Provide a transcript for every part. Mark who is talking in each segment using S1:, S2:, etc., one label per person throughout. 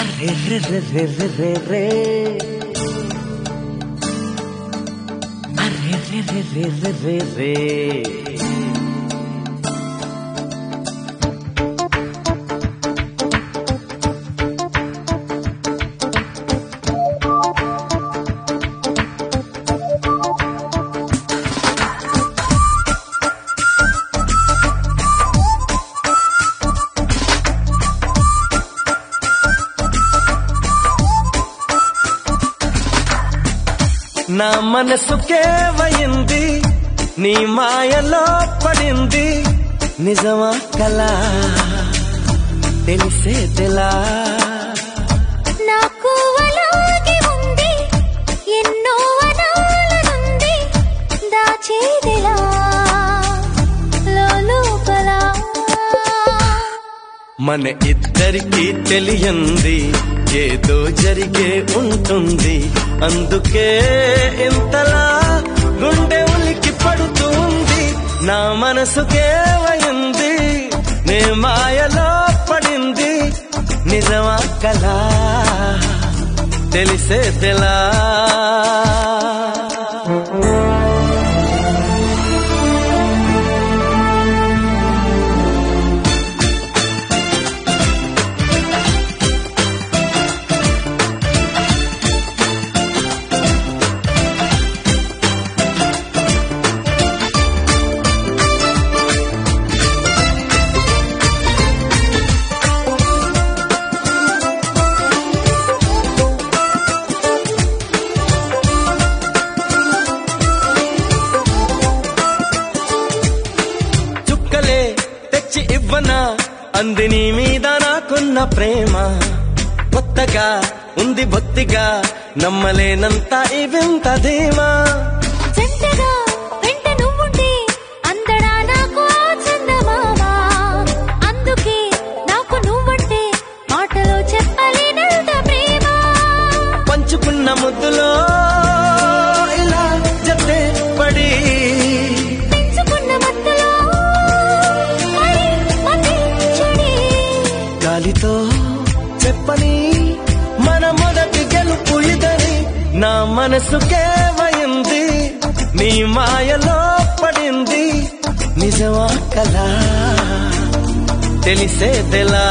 S1: array రే రే రే రే రే రే array రే రే రే రే రే రే నా మనసుకేవయింది నీ మాయలో పడింది నిజమా కలా తెలిసేదిలా
S2: నాకు అలాగే ఉంది ఎన్నో అనాలనుంది దాచేదిలా లోపల
S1: మన ఇద్దరికి తెలియంది ఏదో జరిగే ఉంటుంది అందుకే ఇంతలా గుండె ఉలికి పడుతుంది నా మనసుకేవయింది నే మాయలో పడింది నిజమా కలా తెలిసేదిలా చుక్కలే తెచ్చి ఇవ్వనా అంది నీ మీద నాకున్న ప్రేమ కొత్తగా ఉంది బొత్తిగా నమ్మలేనంత ఈ వింత ధీమా
S2: జంటగా వెంట నువ్వుంటే అందడా నాకు ఆ చందమామ అందుకే నాకు నువ్వంటే మాటలో చెప్పలేనంత ప్రేమ
S1: పంచుకున్న ముద్దులో ఇలా జతే పడి
S2: పెంచుకున్న మత్తులో మరి మతి చెడి
S1: గాలితో చెప్పని మన మొదటి గెలుపు ఇదని నా మనసుకేవయింది నీ మాయలో పడింది నిజమా కలా తెలిసేదెలా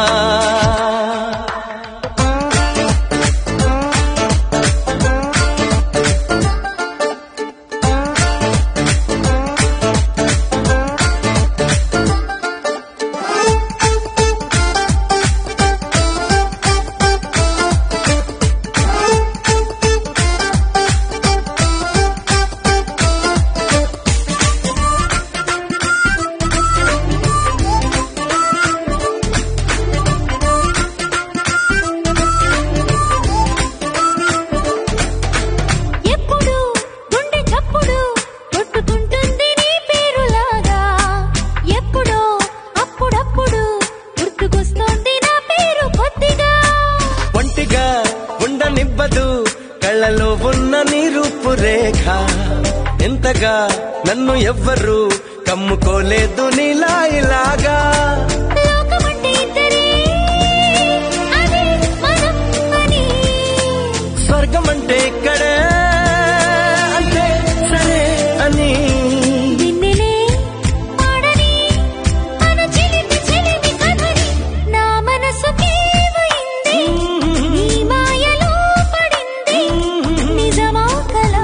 S2: ఎప్పుడు గుండె చప్పుడు కొట్టుకుంటుంది నీ పేరులాగా ఎప్పుడో అప్పుడప్పుడు గుర్తుకొస్తోంది నా పేరు కొద్దిగా
S1: ఒంటిగా ఉండనివ్వదు కళ్ళలో ఉన్న నీ రూపురేఖ ఎంతగా నన్ను ఎవ్వరు కమ్ముకోలేదు నీలా ఇలాగా
S2: లోకమంటే ఇద్దరే అదే మనం అని
S1: స్వర్గం అంటే ఇక్కడే అంటే సరే అని
S2: నిన్నెలే పాడని మన చిలిపి చిలిపి కథని నా మనసుకేవైంది నీ మాయలో పడింది నిజమా కలా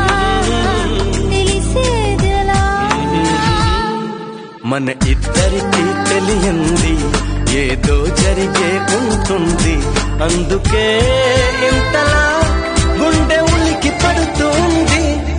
S2: తెలిసేదెలా
S1: మన ఇద్దరికి తెలియంది ఏదో జరిగే ఉంటుంది అందుకే ఇంతలా గుండె ఉలికి పడుతుంది